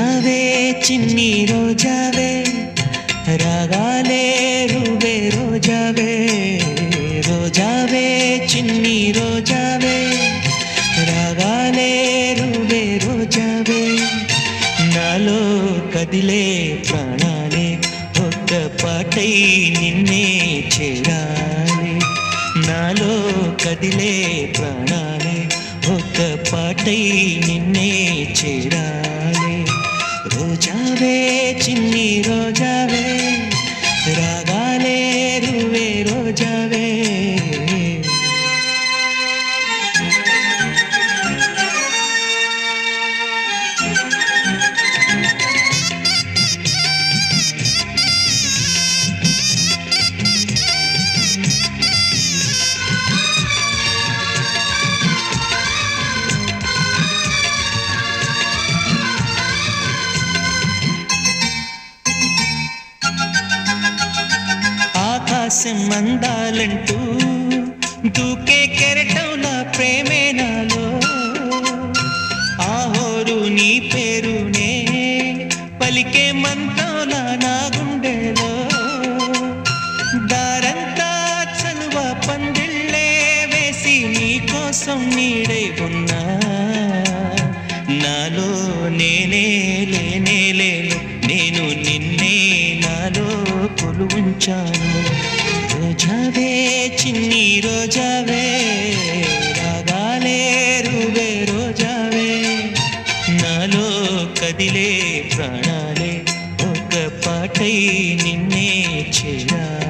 రోజావే చిన్ని రోజావే రాగాలే రువే రోజావే రోజావే చిన్ని రోజావే రాగాలే రువే రోజావే నాలో కదిలే ప్రాణాలే ఒక్క పాటై నిన్నే చేరాలి నాలో కదిలే ప్రాణాలే ఒక్క పాటై నిన్నే చేరాలి రోజావే చిన్ని రోజావే రాగాలే రువే రోజావే ఆకాశం అందాలంటూ దూకే కెరటంలా ప్రేమే నాలో ఆహోరు నీ పేరునే పలికే మంత్రంలా నా గుండెలో దారంతా చలువ పందిళ్ళే వేసి నీ కోసం నీడై ఉన్నా నాలో నేనే లేనే లేను నేను నిన్నే నాలో కొలువుంచాను రోజావే చిన్ని రోజావే రాగాలే రువే రోజావే నాలో కదిలే ప్రాణాలే ఒక పాటై నిన్నే చేరాలి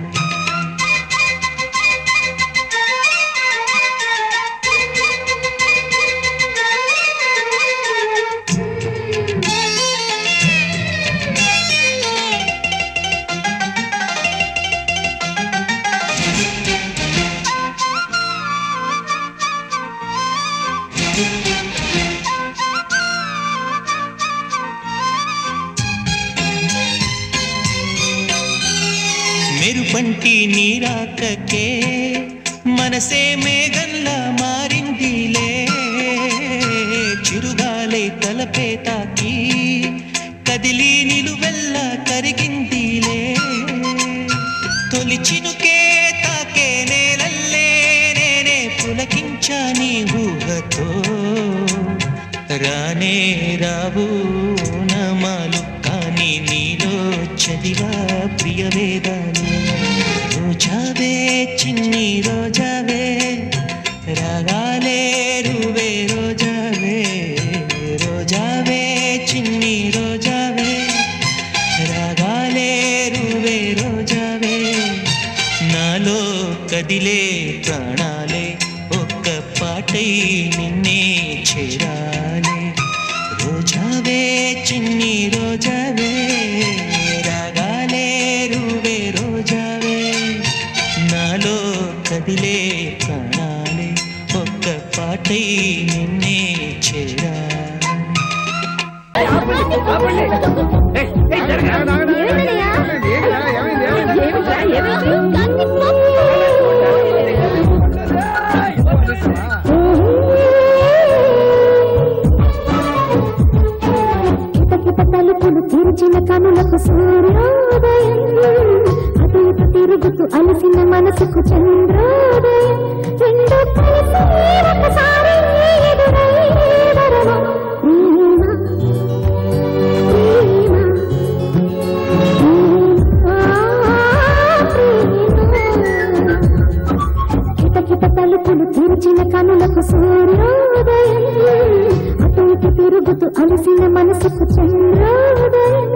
మెరుపంటి నీరాకకే మనసే మేఘంలా మారిందిలే చిరుగాలై తలపే తాకి కదిలి నిలువెల్లా కరిగిందిలే తొలి చినుకే తాకే నేలల్లే నేనే పులకించా నీ ఊహతో రానే రావు నమాలు కానీ నీలో చదివా ప్రియ వేదాలు రోజావే చిన్ని రోజావే రాగాలే రువే రోజావే రోజావే చిన్ని రోజావే రాగాలే రువే రోజావే నాలో కదిలే ప్రాణాలే ఒక్క పాటై నిన్నే చేరాలి రోజావే చిన్ని రోజావే రాగాలే రువే రోజావే నాలో కదిలే ప్రాణాలే ఒక్క పాటై నిన్నే చేరాలి తలుపులు తెరిచిన కనులకు సూర్యోదయం అటు ఇటు తిరుగుతూ అలసిన మనసుకు చంద్రోదయం రెండు కలిసి ఒకసారి ఎదురై వరమ ప్రేమ కిటకిట తలుపులు తెరిచిన కనులకు సూర్యోదయం అటు ఇటు తిరుగుతూ అలసిన మనసుకు చంద్రోదయం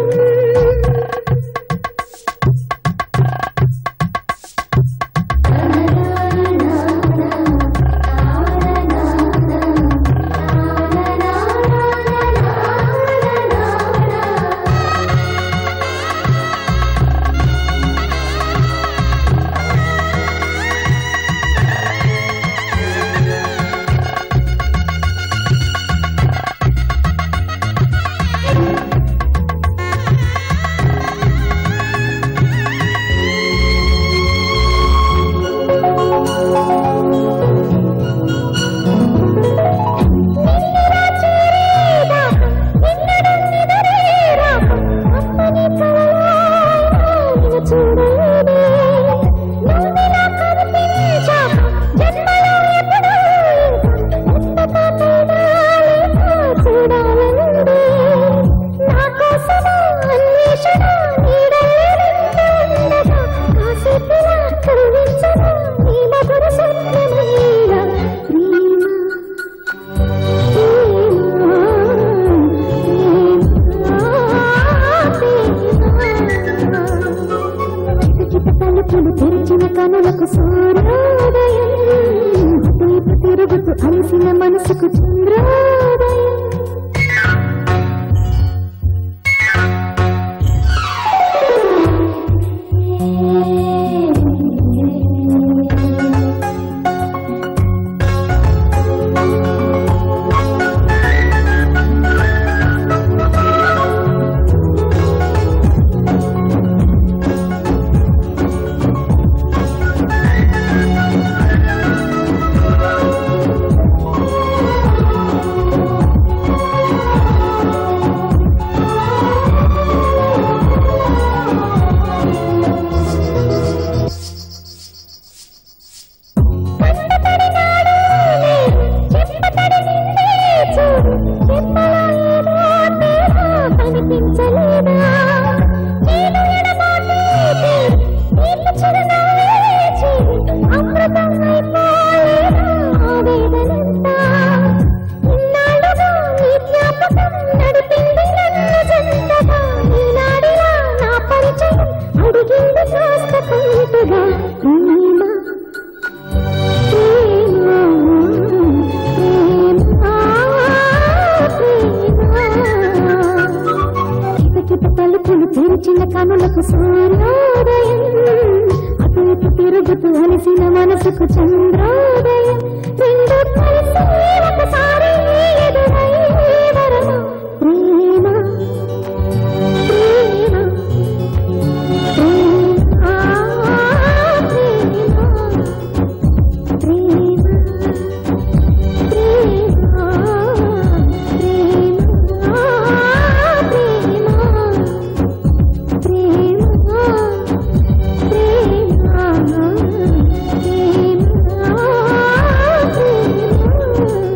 తెరిచిన కనులకు సూర్యోదయం అటు ఇటు తిరుగుతూ అలసిన మనసుకు చంద్రోదయం రెండు కలిసి ఒకసారి ఎదురై వరమ ప్రేమ ప్రేమ ప్రేమ ప్రేమ ప్రేమ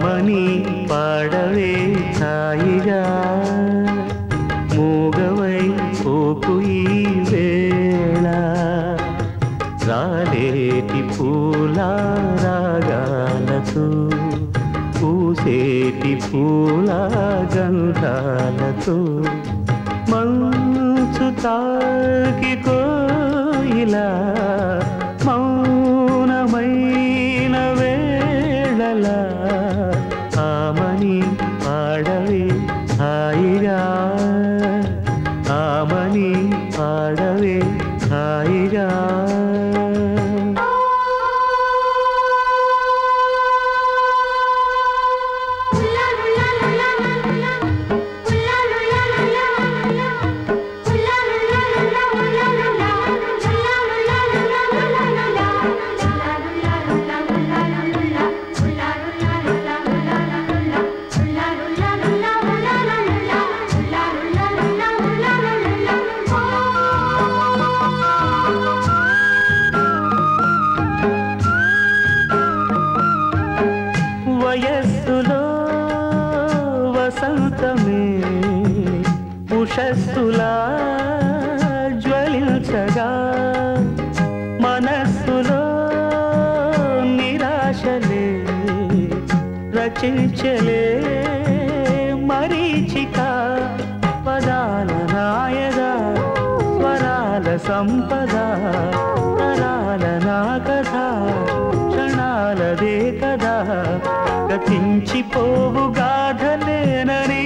ఆమని పాడవే హాయిగా మూగవై పోకు ఈ వేళ రాలేటి పూల రాగాలతో పూసేటి పూల గంధాలతో మంచు తాకి కోయిలా మౌనమైన వేళలా ఆమని పాడవే హాయిగా ఆమని పాడవే హాయిగా వయస్సులో వసంతమే ఉషస్సులా జ్వలించగా మనస్సులో నిరాశలే రచించలే మరీచిక పదాల నాయగా స్వరాల సంపద తరాల నా కథ క్షణాలదే కదా గతించిపోవు గాథలేనని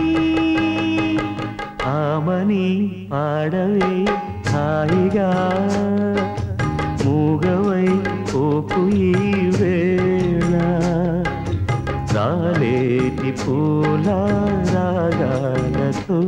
ఆమని పాడవే హాయిగా మూగవై పోకు ఈ వేళ రాలేటి పూల రాగాలతో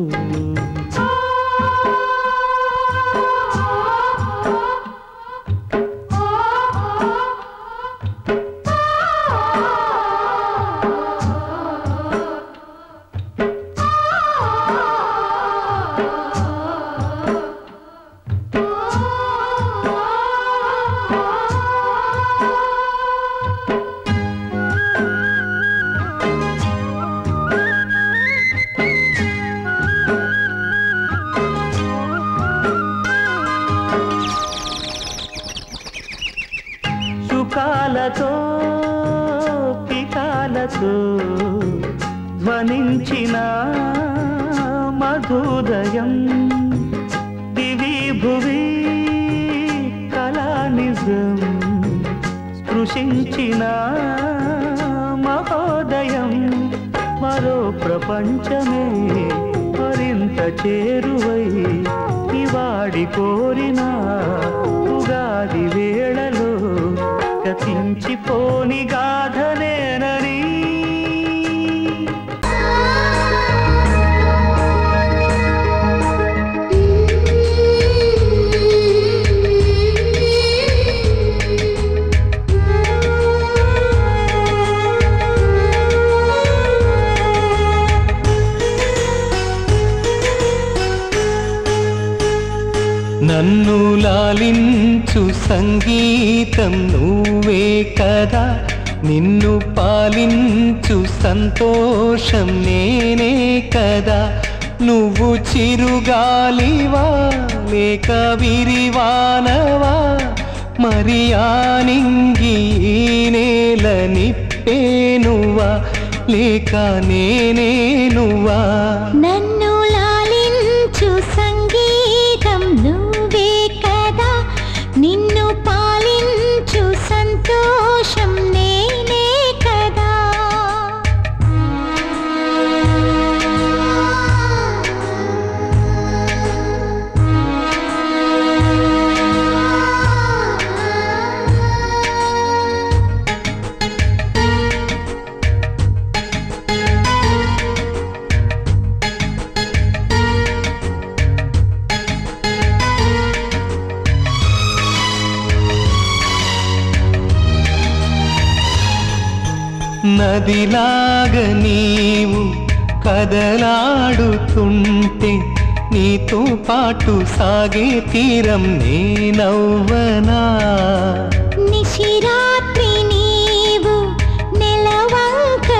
సుఖాలతో పికాలతో ధ్వనించిన మధుదయం దివి భువి కళానిజం స్పృశించిన మహోదయం మరో ప్రపంచమే మరింత చేరువై ఇవాడి కోరిన ఉగాది వేళలో గతించిపోని గాథనేనని నన్ను లాలించు సంగీతం నువ్వే కదా నిన్ను పాలించు సంతోషం నేనే కదా నువ్వు చిరుగాలివా లేక విరివానవా మరి ఆనింగి ఈ నేల నిప్పేనువా లేక నేనే నువ్వా నన్ను లాలించు సంగీతం నువ్వే కదా నిన్ను పాలించు సంతోషం నేనే కదా నదిలాగ నీవు కదలాడుతుంటే నీతో పాటు సాగే తీరం నేనవ్వనా నిశిరాత్రి నీవు నెలవంక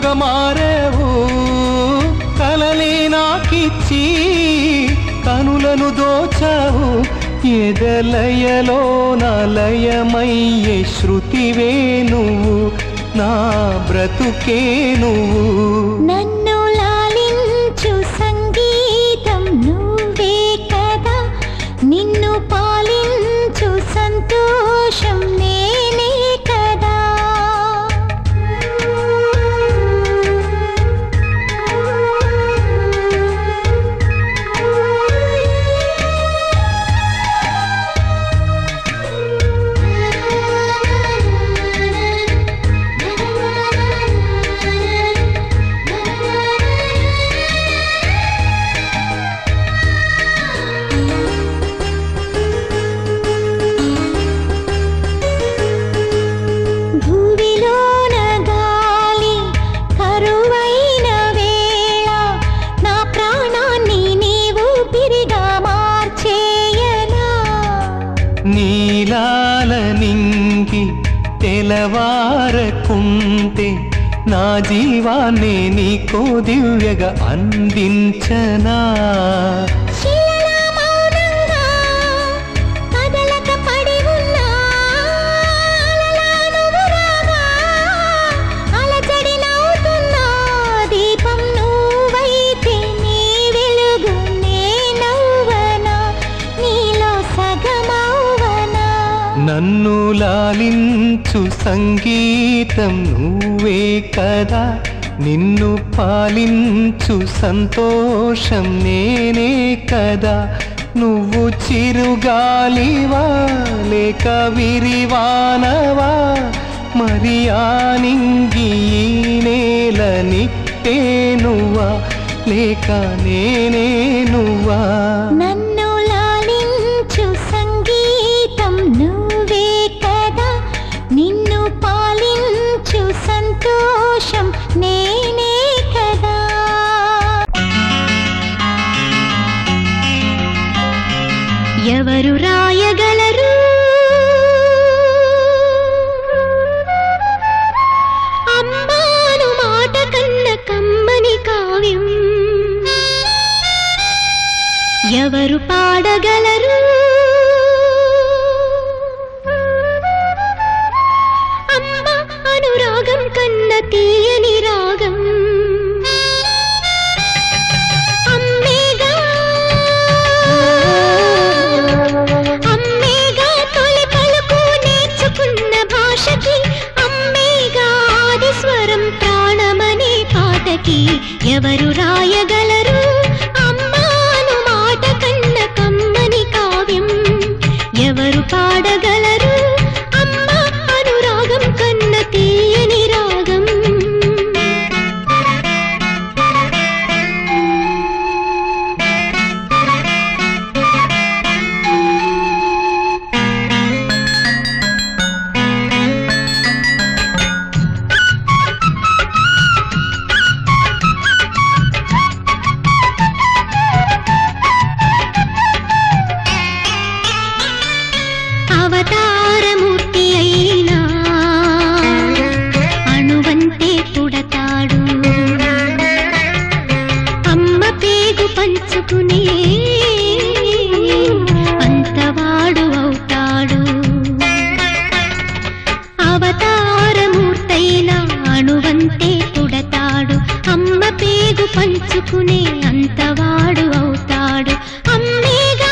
కలలుగా మారేవు కలలే నాకిచ్చి కనులను దోచావు ఎదలయలో నలయమయ్యే శృతివే నువ్వు నా బ్రతుకే నువ్వు నన్ను లాలించు సంగీతం నువ్వే కదా నిన్ను పాలించు సంతోషం నేనే కదా భూమిలోన గాలి కరువైన వేళ నా ప్రాణాన్ని నీవు పిరిగా మార్చేయనా నీలాల నింగి తెలవారకుంటే నా జీవాన్ని నీకో దివ్యగా అందించనా శిలలా మౌనంగా కదలక పడి ఉన్నా అలలా నువ్వు రాగా అలజడి నవ్వుతున్నా దీపం నువ్వైతే నీ వెలుగు నేనవ్వనా నీలో సగమవ్వనా నన్ను లాలించు సంగీతం నువ్వే కదా నిన్ను పాలించు సంతోషం నేనే కదా నువ్వు చిరుగాలివా లేక విరివానవా మరి ఆ నింగి ఈ నేల నిట్టే నువ్వా లేక నేనే నువ్వా నన్ను లాలించు సంగీతం నువ్వే కదా నిన్ను పాలించు సంతోషం నేనే కదా ఎవరు రాయగలరు అమ్మాను మాట కన్న కమ్మని కావ్యం ఎవరు పాడగలరు అమ్మ అనురాగం కన్న తీయని రాగం అమ్మేగా అమ్మేగా తొలి పలుకు నేర్చుకున్న భాషకి అమ్మేగా ఆది స్వరం ప్రాణమనే పాటకి ఎవరు రాయగలరు అమ్మాను మాట కన్న కమ్మని కావ్యం ఎవరు పాడగలరు అమ్మ అనురాగం కన్న తీయని రాగం అవతారమూర్తి అయినా అణువంతే పుడతాడు అమ్మ పేగు పంచుకునే అంతవాడు అవుతాడు అవతారమూర్తైన అణువంతే పుడతాడు అమ్మ పేగు పంచుకునే అంతవాడు అవుతాడు అమ్మేగా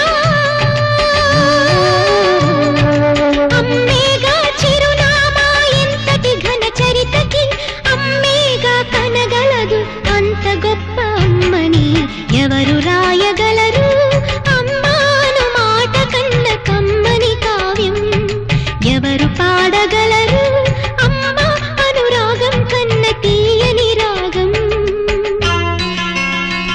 అమ్మేగా చిరునామా ఎంతటి ఘన చరితకి అమ్మేగా కనగలదు అంత గొప్ప అమ్మని ఎవరు రాయగలరు అమ్మాను మాట కన్న కమ్మని కావ్యం ఎవరు పాడగలరు అమ్మ అనురాగం కన్న తీయని రాగం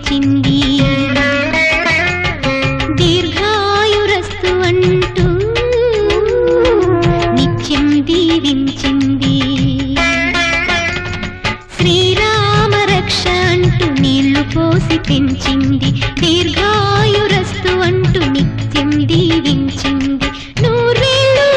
దీవించింది దీర్ఘాయురస్తు అంటూ నిత్యం దీవించింది శ్రీరామ రక్ష అంటూ నీళ్లు పోసి పెంచింది దీర్ఘాయురస్తు అంటూ నిత్యం దీవించింది నూరేళ్ళు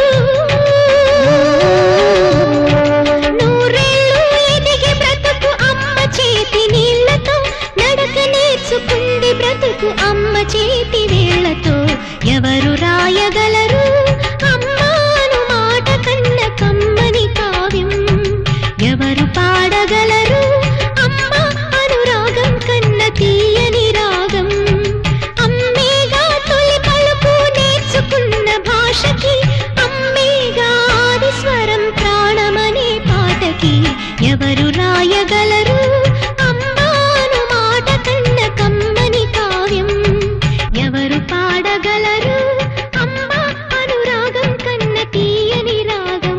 నూరేళ్ళు ఎదిగి బ్రతుకు అమ్మ చేతి నీళ్లతో నడక నేర్చుకుంది బ్రతుకు అమ్మ చేతి వేళ్లతో ఎవరు రాయగలరు అమ్మాను మాట కన్న కమ్మని కావ్యం ఎవరు పాడగలరు అమ్మ అనురాగం కన్న తీయని రాగం అమ్మేగా తొలి పలుకు నేర్చుకున్న భాషకి అమ్మేగా ఆది స్వరం ప్రాణమనే పాటకి ఎవరు రాయగలరు అమ్మాను మాట కన్న కమ్మని కావ్యం ఎవరు పాడగలరు అమ్మ అనురాగం కన్న తీయని రాగం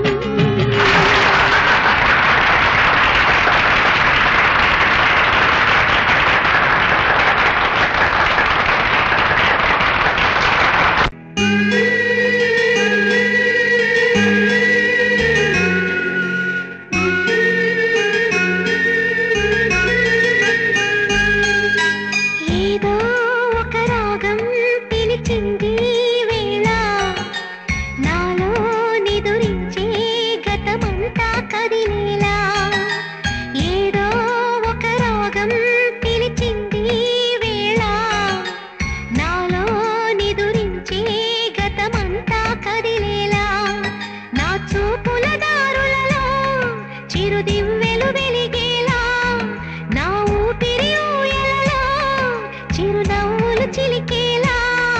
ఏదో ఒక రాగం పిలిచింది వేళ నాలో నిదురించే గతమంతా కదిలేలా ఏదో ఒక రాగం పిలిచింది వేళ నాలో నిదురించే గతమంతా కదిలేలా నా చూపుల దారులలో చిరుదివ్వెలు వెలిగేలా నా ఊపిరి ఊయలలో చిరునవ్వులు చిలికేలా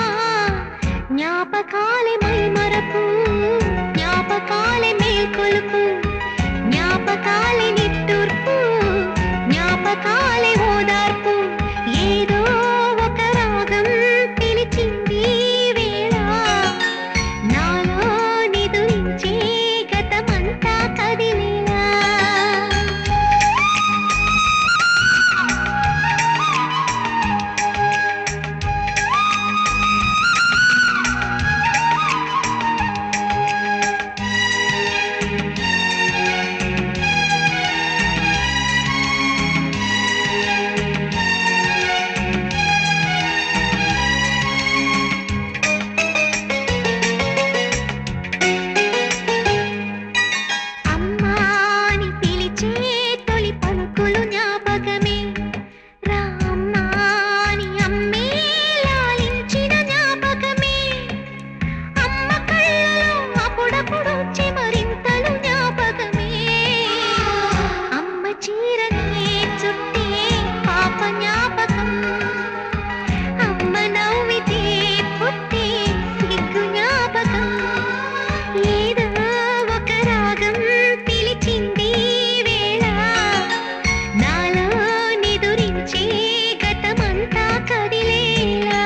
జ్ఞాపకాలే మైమరపు జ్ఞాపకాలే మేల్కొలుపు జ్ఞాపకాలే నిట్టూర్పు జ్ఞాపకాలే ఓదార్పు ఏదో ఒక రాగం పిలిచింది వేళ నాలో నిదురించే గతమంతా కదిలేలా అమ్మా అని పిలిచే తొలి పలుకులు జ్ఞాపకమే రామ్మా అని అమ్మే లాలించిన జ్ఞాపకమే అమ్మ కళ్ళలో అప్పుడప్పుడు చిమరింతలు జ్ఞాపకమే అమ్మ చీరనే చుట్టే పాప జ్ఞాపకం అమ్మ నవ్వితే పుట్టే సిగ్గు జ్ఞాపకం ఏదో ఒక రాగం పిలిచింది వేళ నాలో నిదురించే గతమంతా కదిలేలా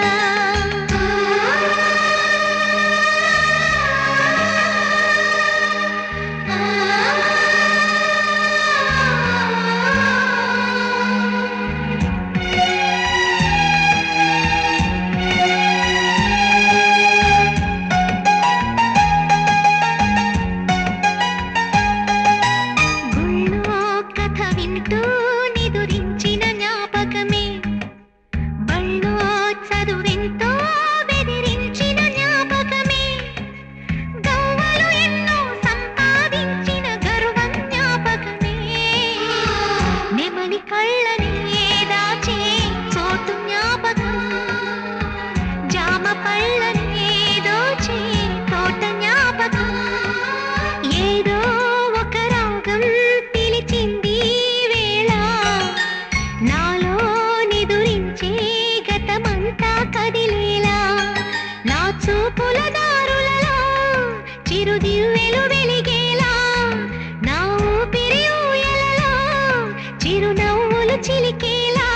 గుళ్ళో కథ వింటూ నిదురించిన జ్ఞాపకమే బళ్ళో చదువెంతో బెదిరించిన జ్ఞాపకమే గవ్వలు ఎన్నో సంపాదించిన గర్వం జ్ఞాపకమే నెమలి కళ్ళని దాచే చోటు జ్ఞాపకం జామ పళ్ళని దోచే తోట జ్ఞాపకం ఏదో ఒక రాగం పిలిచింది వేళ నాలో నిదురించే గతమంతా కదిలేలా నా చూపుల దారులలో చిరుదివ్వెలు వెలిగేలా నా ఊపిరి ఊయలలో చిరునవ్వులు చిలికేలా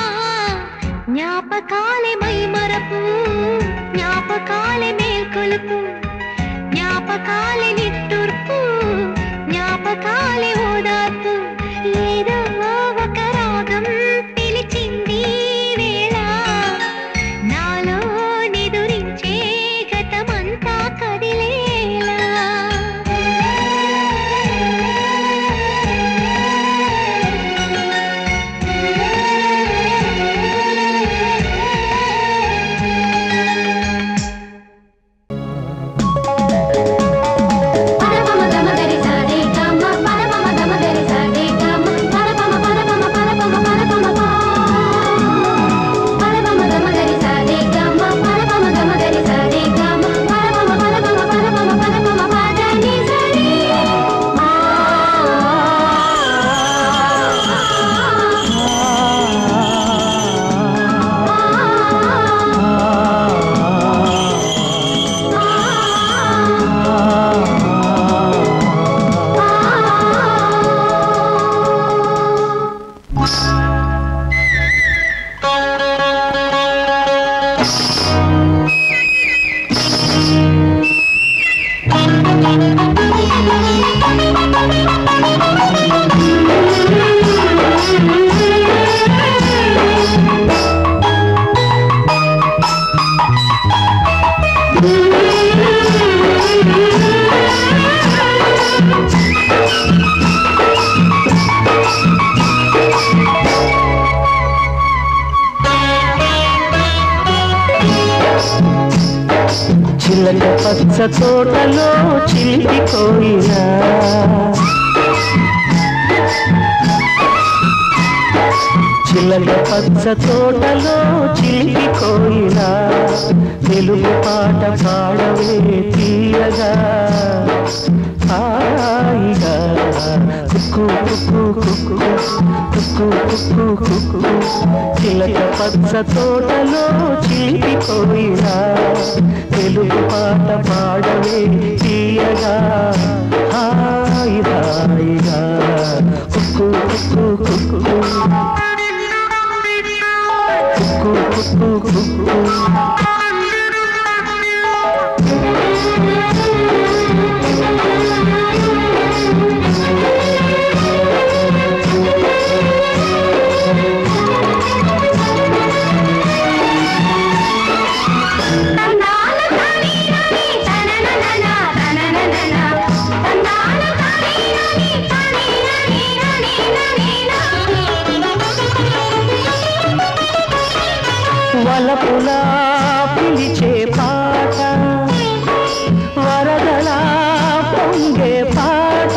జ్ఞాపకాలే మైమరపు జ్ఞాపకాలే మేల్కొలుపు జ్ఞాపకాలే నిట్టూర్పు జ్ఞాపకాలే ఓదార్పు ఏదో ఒక రాగం పిలిచింది వేళ చిలక పచ్చ తోటలో చిలిపి కోయినా చిలక పచ్చ తోటలో చిలిపి కోయినా తెలుగు పాట పాడవే తీయగా హాయిగా కుక్కు కుక్కు కుక్కు కుక్కు కుక్కు కుక్కు చిలక పచ్చ తోటలో చిలిపి కోయినా తెలుగు పాట పాడవే తీయగా హాయి హాయిగా కుక్కు కుక్కు కుక్కు కుక్కు కుక్కు కుక్కు వలపులా పిలిచే పాట వరదలా పొంగే పాట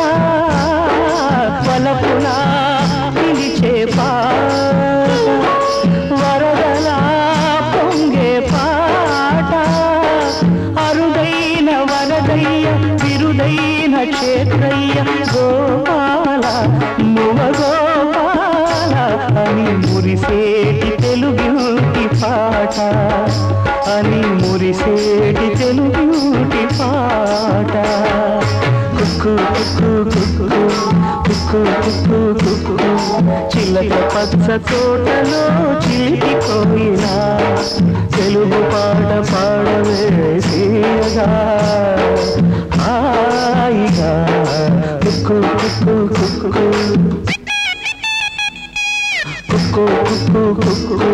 వలపులా పిలిచే పాట వరదలా పొంగే పాట అరుదైన వరదయ్య విరుదైన క్షేత్రయ్య గోపాల మువ గోపాల అని మురిసేటి తెలుగుటి పాట అని మురిసేటి తెలుగుటి పాట కుక్కు కుక్కు కుక్కు కుక్కు కుక్కు కుక్కు చిలక పచ్చ తోటలో చిలిపి కోయినా తెలుగు పాట పాడవేసియగా హాయిగా కుక్కు కుక్కు కుక్కు కుక్కు కుక్కు కుక్కు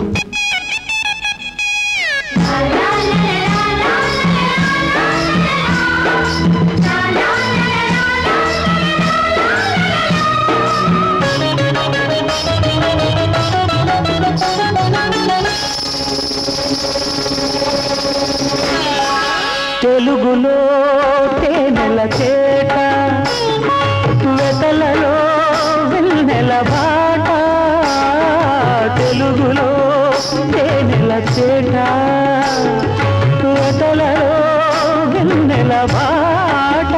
తెలుగులో తేనెల చేట వెతలలో వెన్నెల బాట తెలుగులో తేనెల చేట వెతలలో వెన్నెల బాట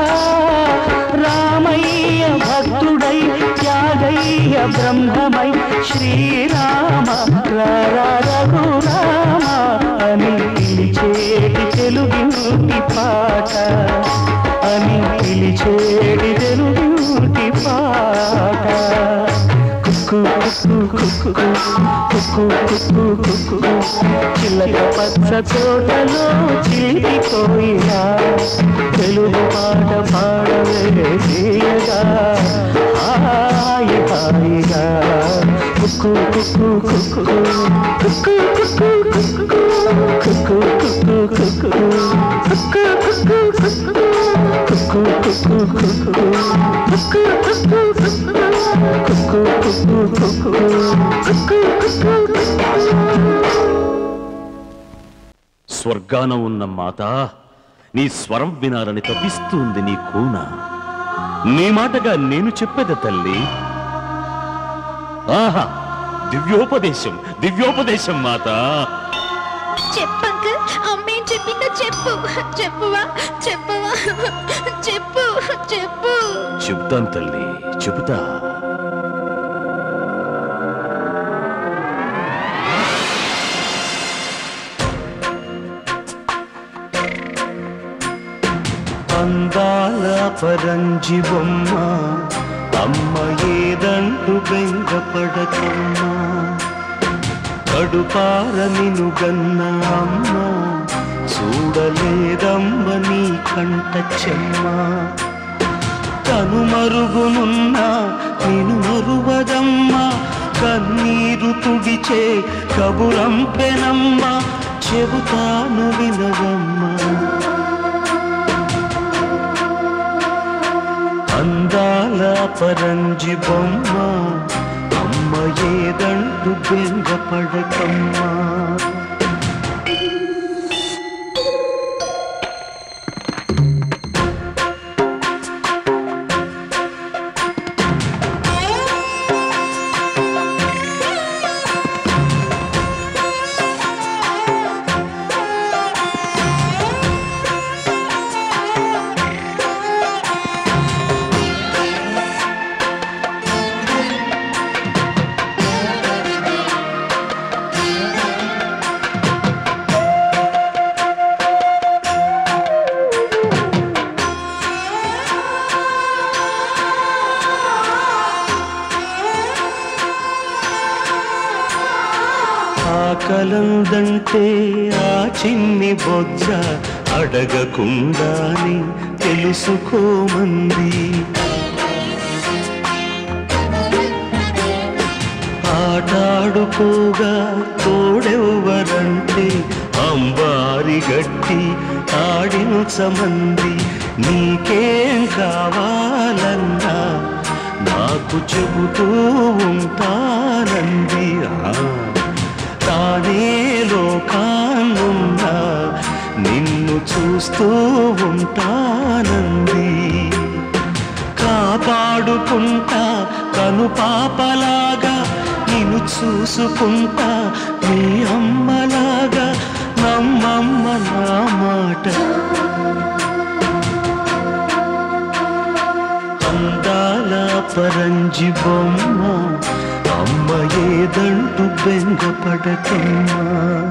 రామయ్య భక్తుడై త్యాగయ్య బ్రహ్మమై శ్రీరామ రారా రఘురామ అని పిలిచేటి తెలుగుటి పాట అని పిలిచేటి తెలుగుటి పాట కుక్కు కుక్కు కుక్కు కుక్కు కుక్కు కుక్కు చిల్లక పచ్చ తోటలో చిలిపి కోయినా తెలుగు పాట పాడవేసియగా హాయి హాయిగా కుక్కు కుక్కు కుక్కు కుక్కు కుక్కు కుక్కు కుక్కు కుక్కు కుక్కు కుక్కు కుక్కు కుక్కు కుక్కు కుక్కు కుక్కు కుక్కు కుక్కు కుక్కు కుక్కు స్వర్గాన ఉన్న మాత నీ స్వరం వినాలని తప్పిస్తుంది నీ కూన నీ మాటగా నేను చెప్పేది తల్లి ఆహా దివ్యోపదేశం దివ్యోపదేశం మాత చెప్పు అంకుల్ అమ్మేం చెప్పిందో చెప్పు చెప్పువా చెప్పువా చెప్పు చెప్పు చెబుతాను తల్లి చెబుతా అందాల పరంజి బొమ్మ అమ్మ ఏదంటూ బెంగపడకమ్మా కడుపార నినుగన్న అమ్మ చూడలేదమ్మ నీ కంట చెమ్మ తను మరుగునున్న నిను మరువదమ్మ కన్నీరు తుడిచే కబురంపెనమ్మ చెబుతాను వినవమ్మా అందాల పరంజి బొమ్మ అమ్మ ఏదంటూ బెంగపడకమ్మా ఎవరంటే ఆ చిన్ని బొజ్జ అడగకుండానే తెలుసుకోమంది ఆటాడుకోగా తోడెవ్వరంటే అంబారి గట్టి ఆడించమంది నీకేం కావాలన్నా నాకు చెబుతూ ఉంటానంది ఆ, తానే లోకాన్నున్నా నిన్ను చూస్తూ ఉంటానంది కాపాడుకుంటా కను పాపలాగా నిన్ను చూసుకుంటా నీ అమ్మలాగా నమ్మమ్మ నా మాట అందాల పరంజి బొమ్మ అమ్మ ఏదంటూ బెంగపడకమ్మా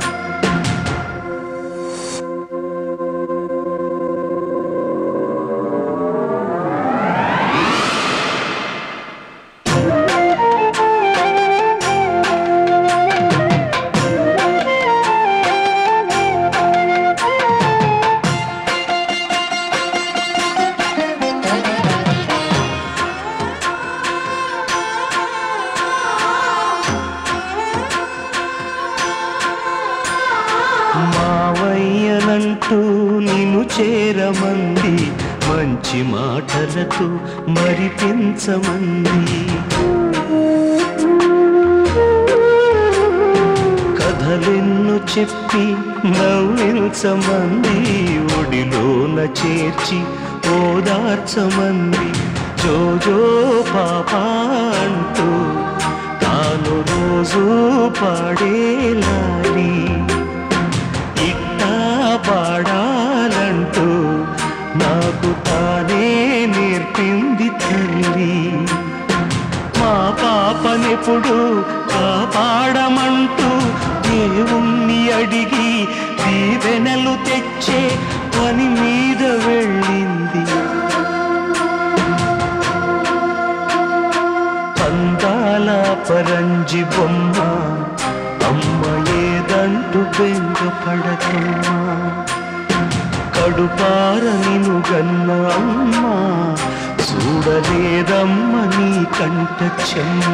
మావయ్యనంటూ నిన్ను చేరమంది మంచి మాటలతో మరిపించమంది కథలెన్ను చెప్పి నవ్వించమంది ఒడిలోన చేర్చి ఓదార్చమంది జోజో పాప అంటూ తాను రోజు పాడేలాలి ఇట్టా పాడాలంటూ నాకు తానే నేర్పింది తల్లి మా పాపనెప్పుడు కాపాడమంటూ దేవుణ్ణి అడిగి దీవెనలు తెచ్చే పని మీద వెళ్ళింది అందాల పరంజి బొమ్మ అమ్మ ఏదంటూ బెంగపడకమ్మా కడుపార నిను గన్న అమ్మ చూడలేదమ్మ నీ కంట చెమ్మ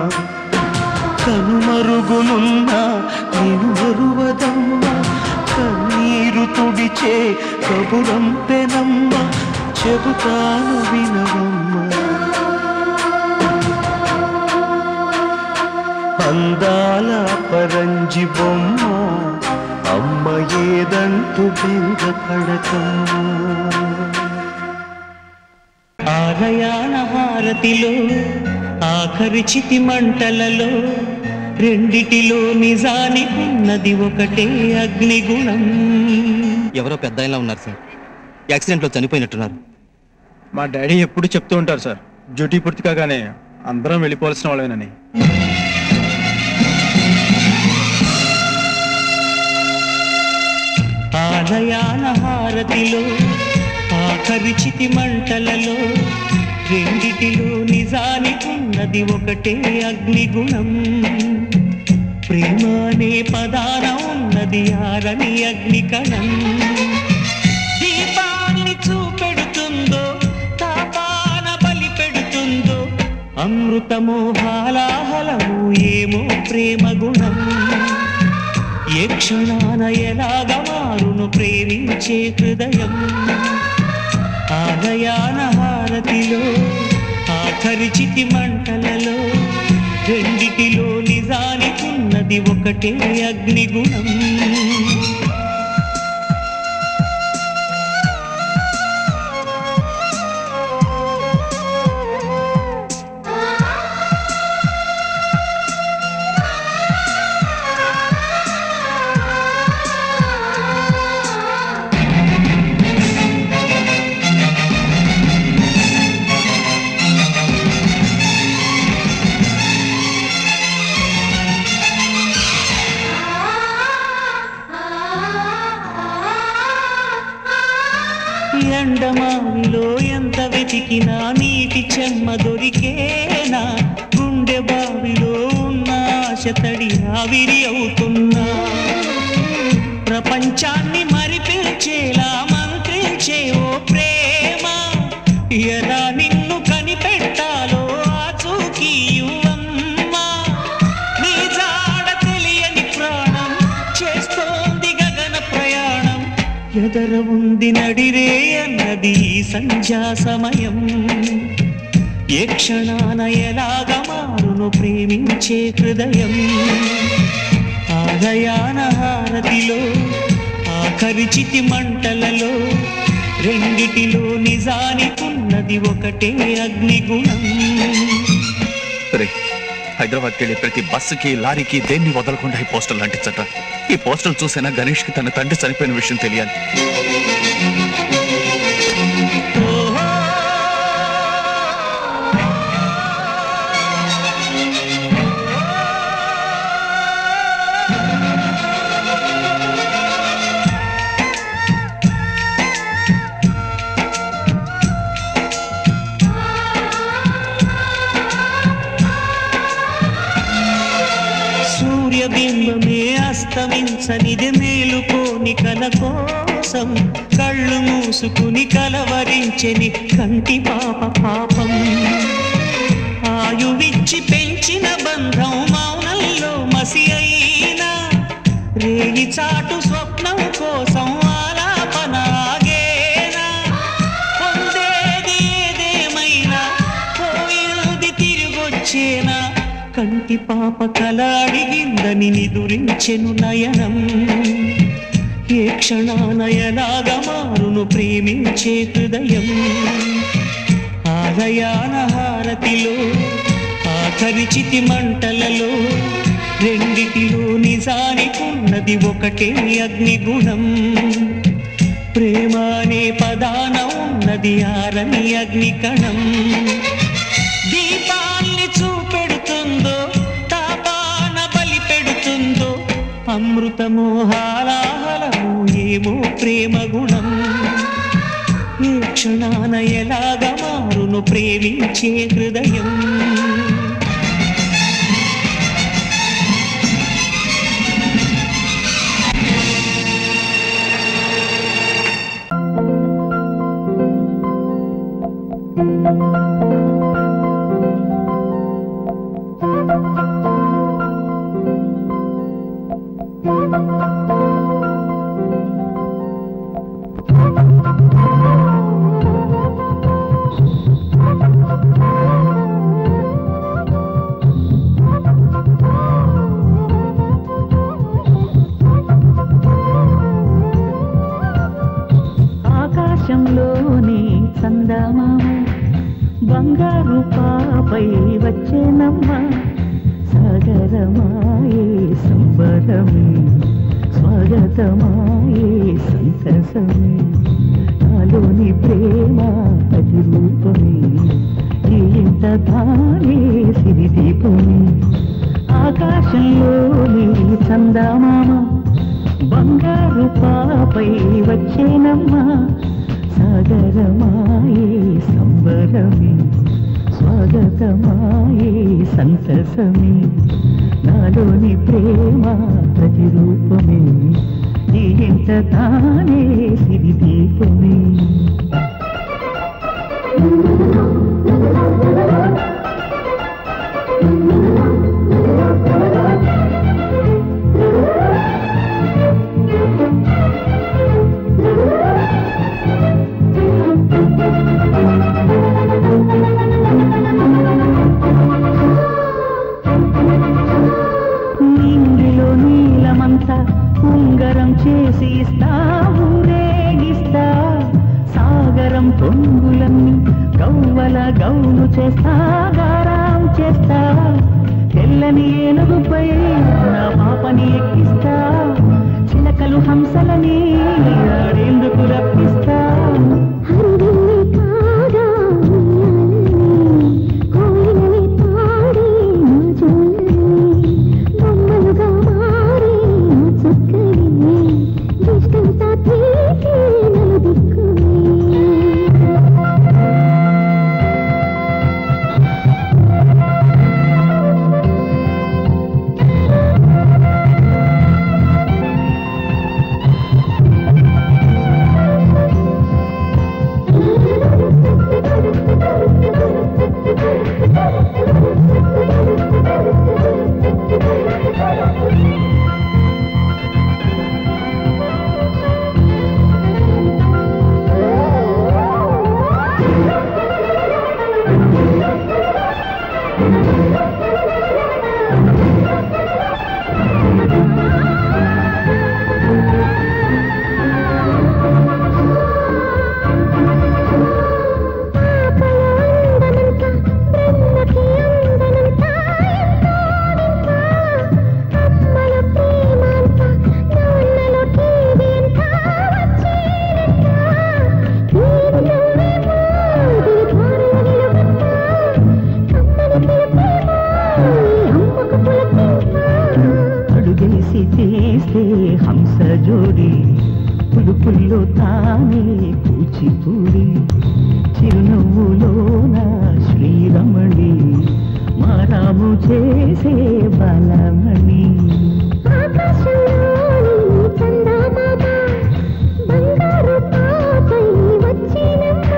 కనుమరుగునున్న నిను మరువదమ్మ కన్నీరు తుడిచే కబురంపెనమ్మ చెబుతాను వినవమ్మ అందాల పరంజి బొమ్మ అమ్మ ఏదంటూ బెంగపడకమ్మా ఆలయాన హారతిలో ఆఖరి చితి మంటలలో రెండిటిలో నిజానికున్నది ఒకటే అగ్నిగుణం ఎవరో పెద్ద ఆయనలా ఉన్నారు సార్ యాక్సిడెంట్లో చనిపోయినట్టున్నారు మా డాడీ ఎప్పుడు చెప్తూ ఉంటారు సార్ డ్యూటీ పూర్తి కాగానే అందరం వెళ్ళిపోవాల్సిన వాళ్ళేనని ఆలయాన హారతిలో ఆఖరి చితి మంటలలో రెండిటిలో నిజానికున్నది ఒకటే అగ్నిగుణం ప్రేమ అనే పదాన ఉన్నది ఆరని అగ్ని కణం దీపాన్ని చూపెడుతుందో తాపాన బలి పెడుతుందో అమృతమో హాలాహలము ఏమో ప్రేమ గుణం ఏ క్షణాన ఎలాగ మారును ప్రేమించే హృదయం ఆలయాన హారతిలో ఆఖరి చితి మంటలలో రెండిటిలో నిజానికున్నది ఒకటే అగ్నిగుణం ఎండమావిలో ఎంత వెతికినా నీటి చెమ్మ దొరికేనా గుండె బావిలో ఉన్న ఆశ తడి ఆవిరి అవుతున్నా ప్రపంచాన్ని మరిపించేలా మంత్రించే ఓ ప్రేమ ఎలా నిన్ను కనిపెట్టాలో ఆచూకీ యువమ్మా నీ జాడ తెలియని ప్రాణం చేస్తోంది గగన ప్రయాణం ఎదర ఉంది నడిరే అన్నది ఈ సంధ్యా సమయం ఏ క్షణాన ఎలాగ మారును ప్రేమించే హృదయం ఆలయాన హారతిలో ఆఖరి చితి మంటలలో రెండిటిలో నిజానికున్నది ఒకటే అగ్నిగుణం రే హైదరాబాద్కి వెళ్ళే ప్రతి బస్సుకి లారీకి దేన్ని వదలకుండా ఈ పోస్టర్లు అంటించట ఈ పోస్టర్లు చూసైనా గణేష్కి తన తండ్రి చనిపోయిన విషయం తెలియాలి సూర్యబింబమే అస్తమించనిది మేలుకోని కల కోసం కళ్ళు మూసుకుని కలవరించెని కంటి పాప పాపం ఆయువిచ్చి పెంచిన బంధం మౌనంలో మసి అయినా రేగి చాటు స్వప్నం కోసం ఆలాపన ఆగేనా పొందేది ఏదేమైనా పోయింది తిరిగొచ్చేనా కంటి పాప కల అడిగిందని నిదురించెను నయనం ఏ క్షణాన ఎలాగ మారును ప్రేమించే హృదయం ఆలయాన హారతిలో ఆఖరి చితి మంటలలో రెండిటిలో నిజానికున్నది ఒకటే అగ్నిగుణం ప్రేమ అనే పదాన ఉన్నది ఆరని అగ్నికణం దీపాల్ని చూపెడుతుందో తాపాన బలి పెడుతుందో అమృతమో హాలాహలమో ఏమో ప్రేమ గుణం ఏ క్షణాన ఎలాగ మారును ప్రేమించే హృదయం ఆకాశంలోని చందమామ బంగారు పాపై వచ్చేనమ్మ సాగరమాయే సంబరమే స్వాగతమాయే సంతసమే నాలోని ప్రేమ ప్రతిరూపమే ఇంత తానే సిరిదీపమే ఆకాశంలోని చందమామ బంగారు పాపై వచ్చేనమ్మా సాగరమాయే సంబరమే స్వాగతమాయే సంతసమే నాలోని ప్రేమ ప్రతిరూపమే ఈ ఇంత తానే సిరిదీపమే నింగిలో నీలమంతా ఉంగరం చేసి ఇస్తా ఊరేగిస్తా సాగరం పొంగులన్నీ గవ్వల గౌను చేస్తా గారాం చేస్తా తెల్లని ఏనుగుపై నా పాపని ఎక్కిస్తా చిలకలు హంసలని ఆడేందుకు రప్పిస్తా హరివిల్లి కాగా ఉయ్యాలని, కోయిలని పాడి నా జోలని, బొమ్మలుగా మారి నా చుక్కని, దిష్టంతా తీసి నలుదిక్కుని. జోడి పులుపుల్లో తానే కూచిపూడి చిరునవ్వులోన శ్రీరమణి మారాము చేసే బలమణి ఆకాశంలోని చందమామ బంగారు పాపై వచ్చినమ్మా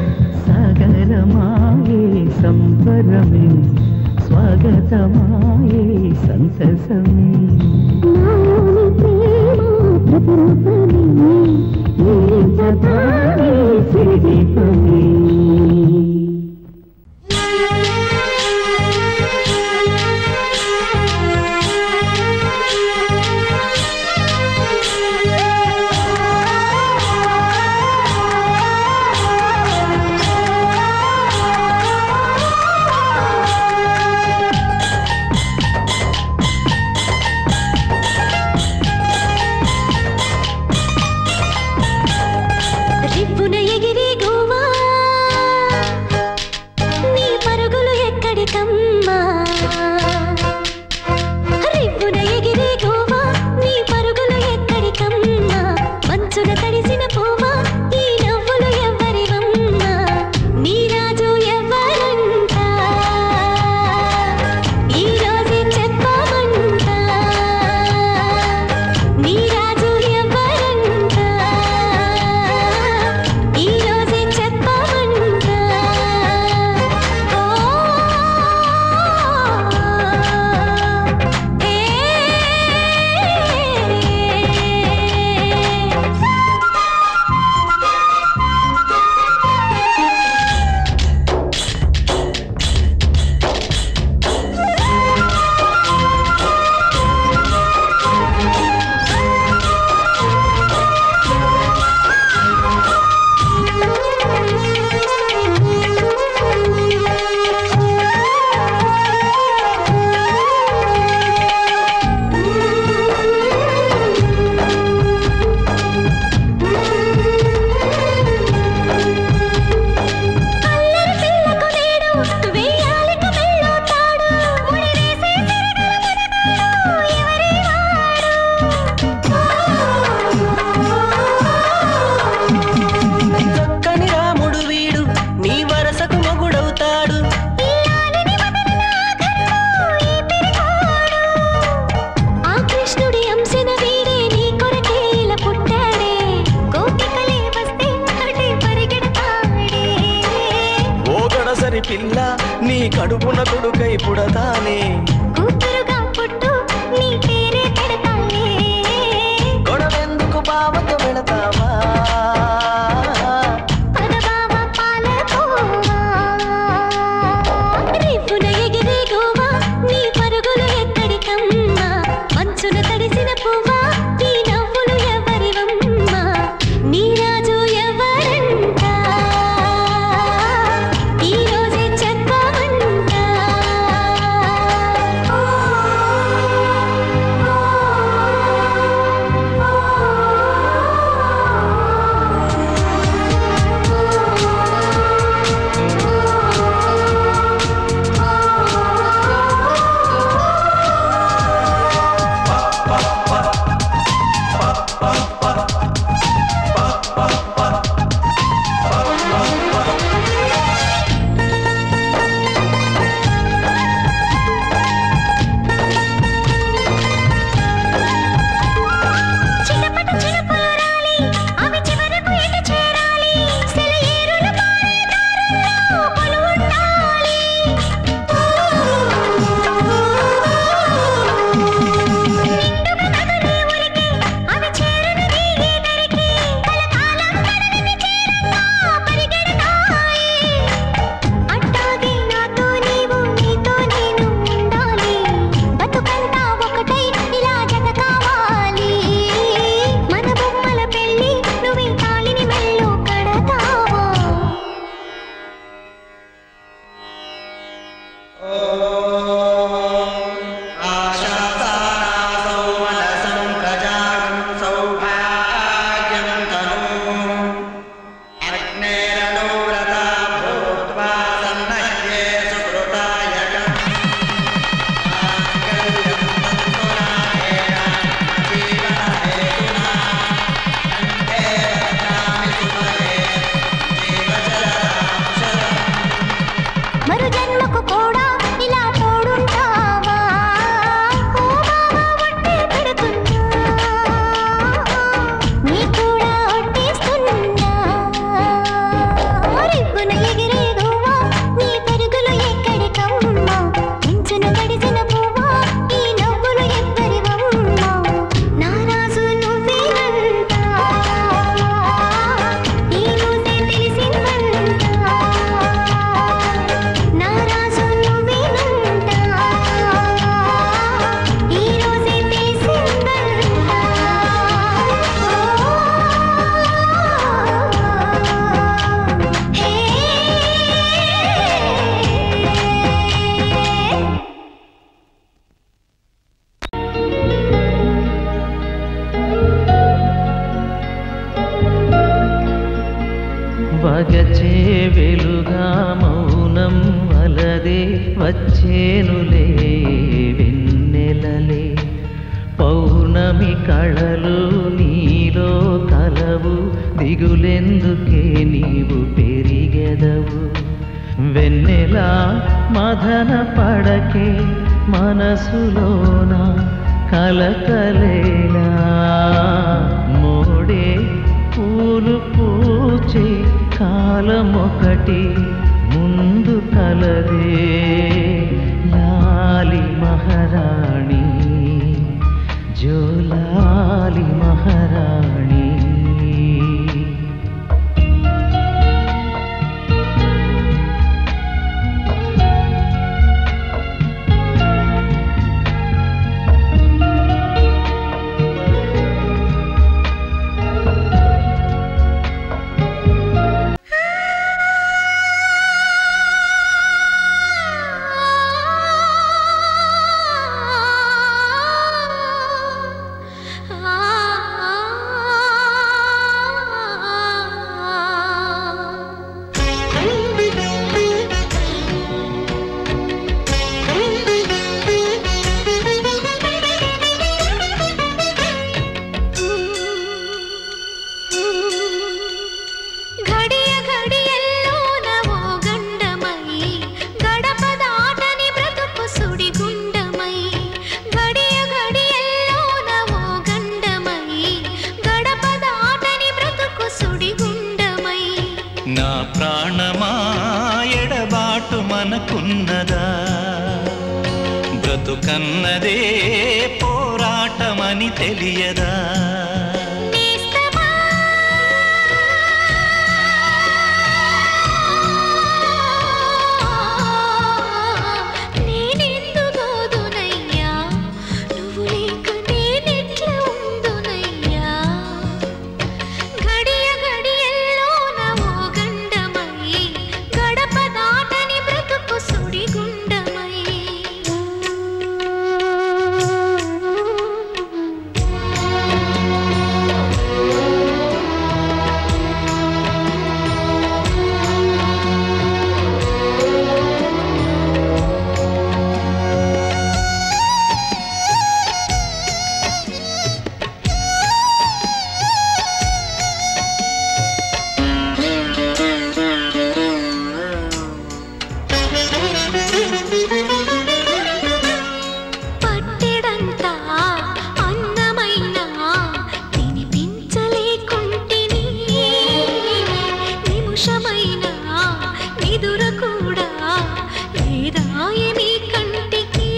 సాగరమాయే సంబరమే స్వాగతమాయే సంతసమే నాలోని ప్రేమ ప్రతిరూపమే ఏ జతానే సిరిదీపమే రివ్వున ఎగిరి గోవా నీ పరుగులు ఎక్కడికమ్మా రివ్వున ఎగిరి గోవా నీ పరుగులు ఎక్కడికమ్మా మంచున తడిసిన పోవా ఈ నవ్వులు ఎవ్వరివమ్మా నీ రాజు ఎవ్వరంట ఈ రోజే చెప్పమంట నీ రాజు ఎవ్వరంట ఈ రోజే చెప్పమంట ఓ ఏ అల్లరి పిల్లకు నేడు వెయ్యాలిక మెళ్ళో తాడు ముడివేసే సిరిగల మనగాడు ఎవరి చక్కని రాముడు వీడు నీ వరసకు మొగుడవుతాడు ఆ కృష్ణుడి అంశన వీడే నీ కొరకే ఇలా పుట్టాడే గోపికలే వస్తే అటే పరిగెడతాడే ఓ గడసరి పిల్ల నీ కడుపున కొడుకై పుడతానే కూతురుగా పుట్టు నీ పేరే పెడతాలే గొడవెందుకు బావతో వెళతావా పదబావ పాలకోవా రివ్వున ఎగిరే గోవా నీ పరుగులు ఎక్కడికమ్మా మంచున తడిసిన పువ్వా ఈ నవ్వులు ఎవరివమ్మా నీ రాజు ఎవరంట ఈ రోజే చెప్పమంట వగచే వెలుగా మౌనం వలదే వచ్చేనులే వెన్నెలలే పౌర్ణమి కళలు నీలో కలవు దిగులెందుకే నీవు పెరిగెదవు వెన్నెలా మదన పడకే మనసులోన కలకలేలా మోడే పూలు పూచే కాలమొకటి ముందు కలదే లాలి మహారాణి జోలాలి మహారాణి ఘడియ ఘడియల్లోన ఓ గండమై గడప దాటని బ్రతుకు సుడిగుండమై ఘడియ ఘడియల్లోన ఓ గండమై గడప దాటని బ్రతుకు సుడిగుండమై నా ప్రాణమా ఎడబాటు మనకున్నదా బ్రతుకన్నదే పోరాటమని తెలియదా నేస్తమా నేనెందు గోదునయ్యా నువ్వు లేక నేనెట్లా ఉందునయ్యా గడియ గడియల్లోన ఓ గండమై గడప దాటని బ్రతుకు సుడిగుండమై పట్టెడంతా అన్నమైన తినిపించలేకుంటిని నిమిషమైన నిదుర కూడా లేదాయని కంటికి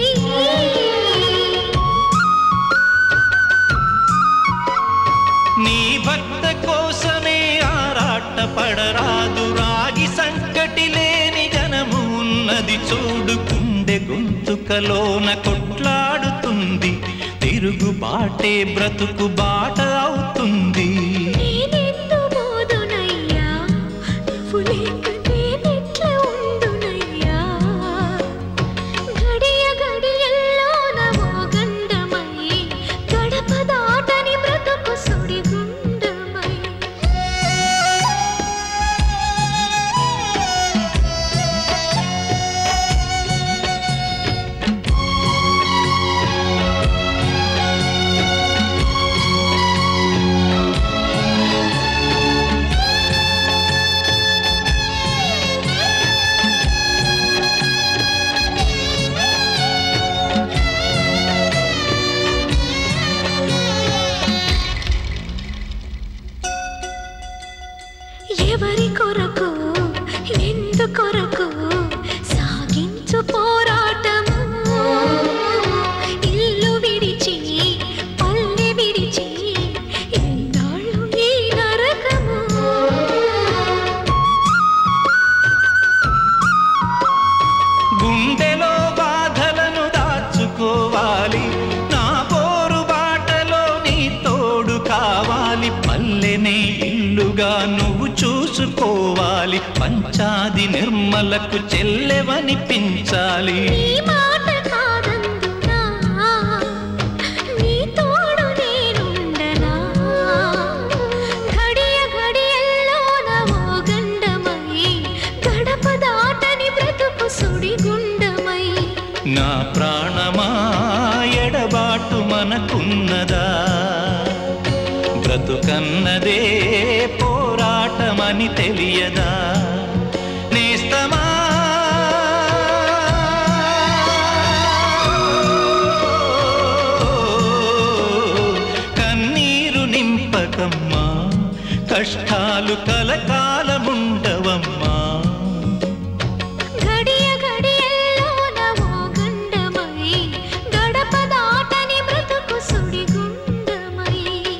నీ భక్త కోసమే ఆరాట పడరాదు రాగి సంకటి లేని జనము ఉన్నది చూడు గుండె గొంతుకలోన కొట్లాడుతుంది తిరుగు బాటే బ్రతుకు బాట అవుతుంది నేనెందు బోదునయ్యా నువ్వు లేక నేనెట్లా ఉందునయ్యా గడియ గడియల్లోన ఓ గండమై గడప దాటని బ్రతుకు సుడిగుండమై ఎవరి కొరకు ఎందు కొరకు సాగించు పోరాటము ఇల్లు విడిచి పల్లె విడిచి ఎన్నాళ్ళు ఈ నరకము గుండెలో బాధలను దాచుకోవాలి నా పోరు బాటలో నీ తోడు కావాలి పల్లెనే ఇల్లుగా నువ్వు చూసుకోవాలి పంచాది నిర్మలకు చెల్లెవనిపించాలి నీ మాట కాదందునా నీ తోడు నేనుండనా ఘడియ ఘడియల్లోన ఓ గండ అన్నదే పోరాటమని తెలియదా నేస్తమా కన్నీరు నింపకమ్మా కష్టాలు కలకాలముండవమ్మా గడియ గడియల్లోన ఓ గండమై గడప దాటని బ్రతుకు సుడిగుండమై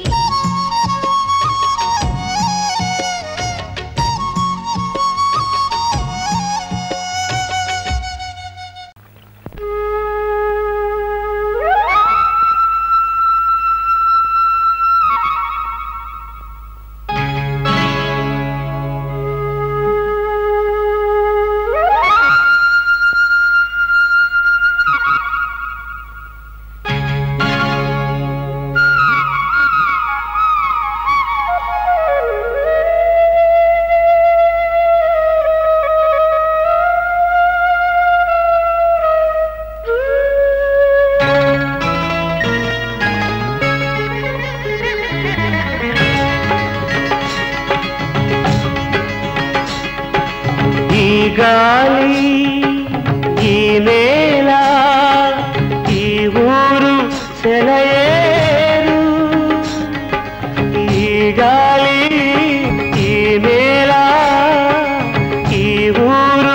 ఈ గాలి ఈ నేల ఈ ఊరు సెలయేరు ఈ గాలి ఈ నేల ఈ ఊరు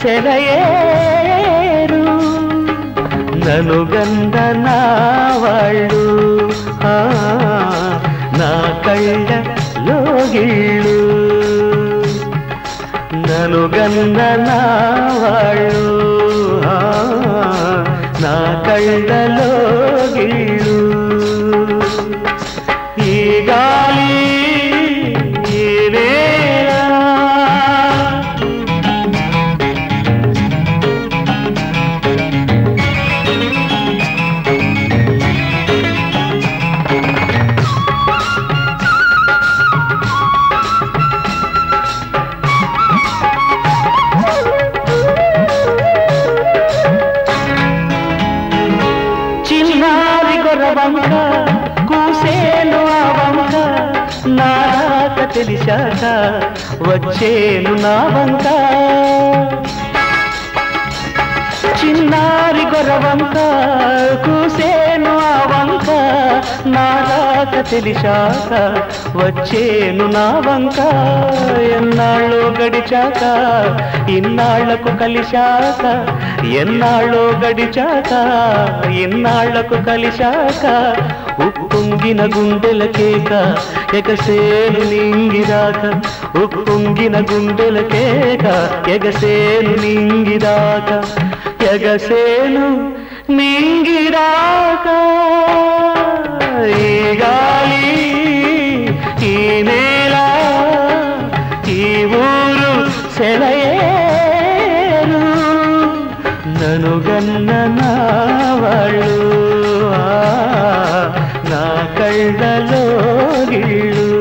సెలయేరు నను గంద నా వాళ్ళు ఆ, నా కళ్ళ లోగిళ్ళు నను గన్న నా వాళ్ళు ఆ, నా కళ్ళలో గిళ్ళు ఈ గాలి ఈ నేల చిన్నారి గొర్రవంక కూసేను ఆ వంక నా రాక తెలిసాక వచ్చేను నా వంక చిన్నారి గొర్రవంక కూసేను ఆ వంక నా రాక తెలిసాక వచ్చేను నా వంక ఎన్నాళ్ళు గడిచాక ఇన్నాళ్లకు కలిశాక ఎన్నాళ్ళో గడిచాక ఇన్నాళ్లకు కలిశాక ఉప్పొంగిన గుండెల కేక ఎగసేను నింగిరాక ఉప్పొంగిన గుండెల కేక ఎగసేను నింగిరాక ఎగసేను నింగిరాక ఈ గాలి ఈ నేల ఈ ఊరు సెలయేరు నను గన్న నా వాళ్ళు ఆ, నా కళ్ళలో గిళ్ళు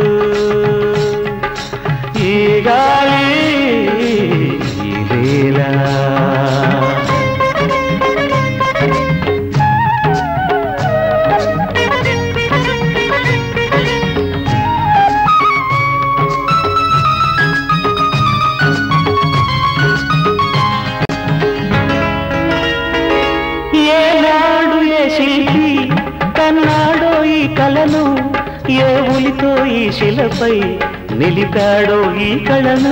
ఈ గాలి ఈ నేల ఏనాడు ఏ శిల్పి కన్నాడో ఈ కళను ఏ ఉలితో ఈ శిలపై నిలిపాడో ఈ కళను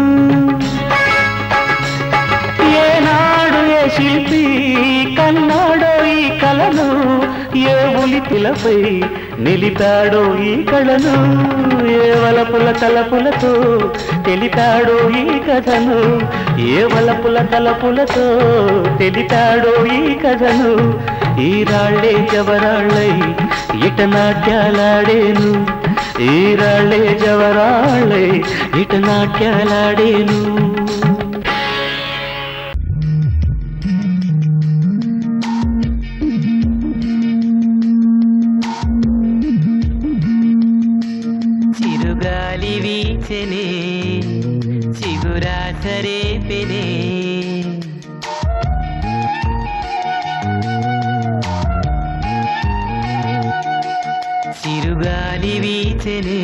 ఏనాడు ఏ శిల్పి కన్నాడో ఈ కళను ఏ ఉలిపిలపై నిలిపాడో ఈ కళను ఏ వలపుల తలపులతో తెలిపాడో ఈ కథను ఏ వలపుల తలపులతో తెలిపాడో ఈ కథను ఈ రాళ్ళే జవరాళ్ళై ఇట నాట్యాలాడేను ఈ రాళ్ళే జవరాళ్ళై ఇట నాట్యాలాడేను చిరుగాలి వీచెనే చిగురాటరేపెనే చిరుగాలి వీచెనే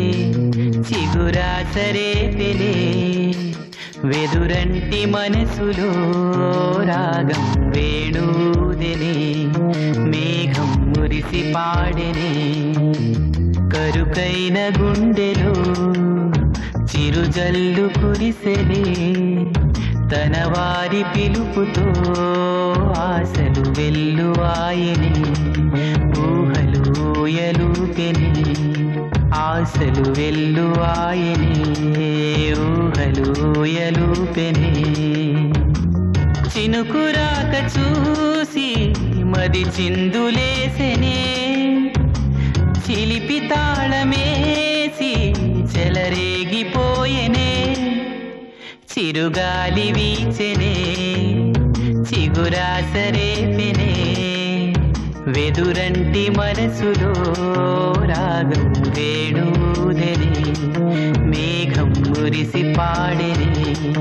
చిగురాసరే పెనే వెదురంటి మనసులో రాగం వేణూదెనే మేఘం మురిసి పాడెనే కరుకైన గుండెలో చిరుజల్లు కురిసెనే తన వారి పిలుపుతో ఆశలు వెల్లువాయని ఊహలు ఊయలూపెని ఆశలు వెల్లువాయని ఊహలు ఊయలూపెని చినుకురాక చూసి మది చిందులేసెనే చిలిపి తాళమేసి చెలరేగిపోయెనే చిరుగాలి వీచెనే చిగురాసరేపెనే వెదురంటి మనసులో రాగం వేణూదెనే మేఘం మురిసి పాడెనే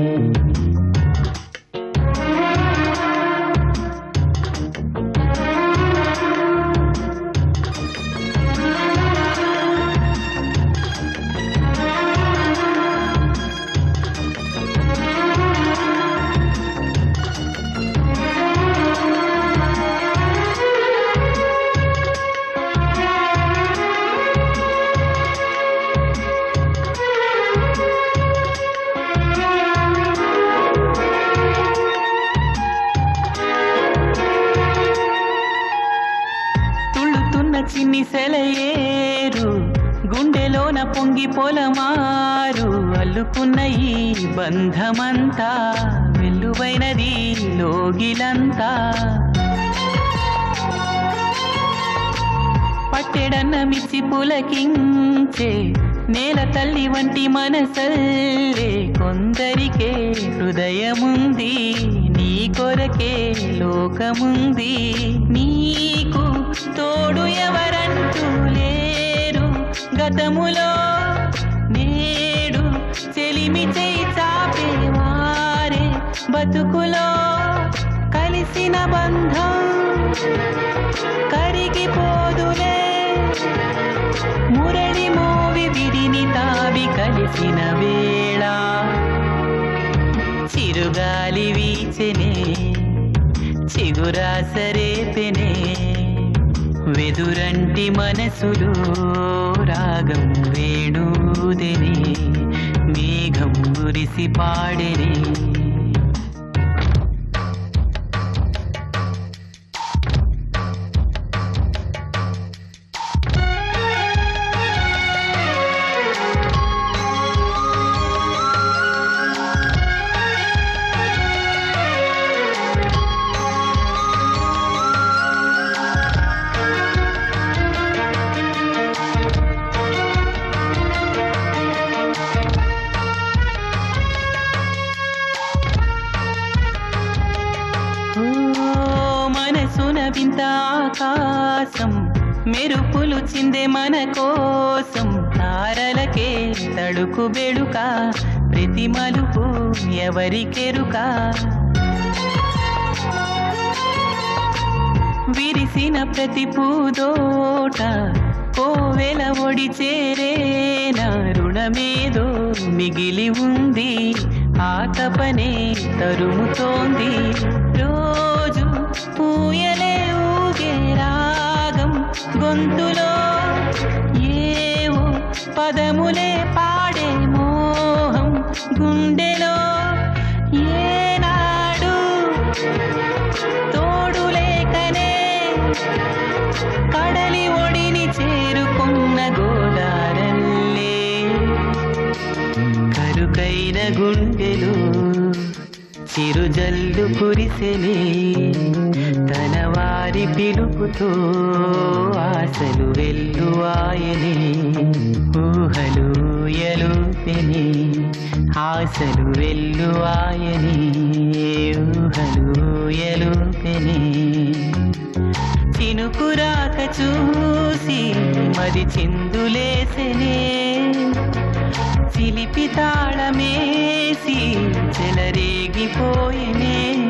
తుళ్ళుతున్న చిన్ని సెలయేరు గుండెలోన పొంగి పొలమారు అల్లుకున్న ఈ బంధమంతా వెల్లువైనది లోగిలంతా పట్టెడన్న మిచ్చి పులకించే నేల తల్లి వంటి మనసల్లే కొందరికే హృదయముంది నీ కొరకే లోకముంది నీకు తోడు ఎవరంటూ లేరు గతములో నేడు చెలిమి చేయి చాపేవారే బతుకులో కలిసిన బంధం కరిగిపోదులే మురళి మోవి విడిని తావి కలిసిన వేళ చిరుగాలి వీచెనే చిగురాసరేపెనే వెదురంటి మనసులో రాగం వేణూదెనే మేఘం మురిసి పాడెనే ఓ మనసున వింత ఆకాశం మెరుపులు చిందే మన కోసం తారలకే తడుకు బెడుక ప్రతి మలుపు ఎవరికెరుక విరిసిన ప్రతి పూదోట కోవెల ఒడి చేరే నా రుణమేదో మిగిలి ఉంది ఆ తపనే తరుముతోంది రోజు పూయలే ఊగే రాగం గొంతులో ఏవో పదములే పాడే మోహం గుండెలో ఏనాడు తోడు లేకనే కడలి ఒడిని చేరుకున్న గోదారల్లే కరుకైన గుండెలు చిరుజల్లు కురిసెనే తన వారి పిలుపుతో ఆశలు వెల్లువాయనే ఊహలు ఎలుపెనే ఆశలు వెల్లువాయనే ఊహలు ఎలుపెనే చినుకురాక చూసి మది చిందులేసెనే చిలిపి తాళమేసి చెలరేగిపోయినే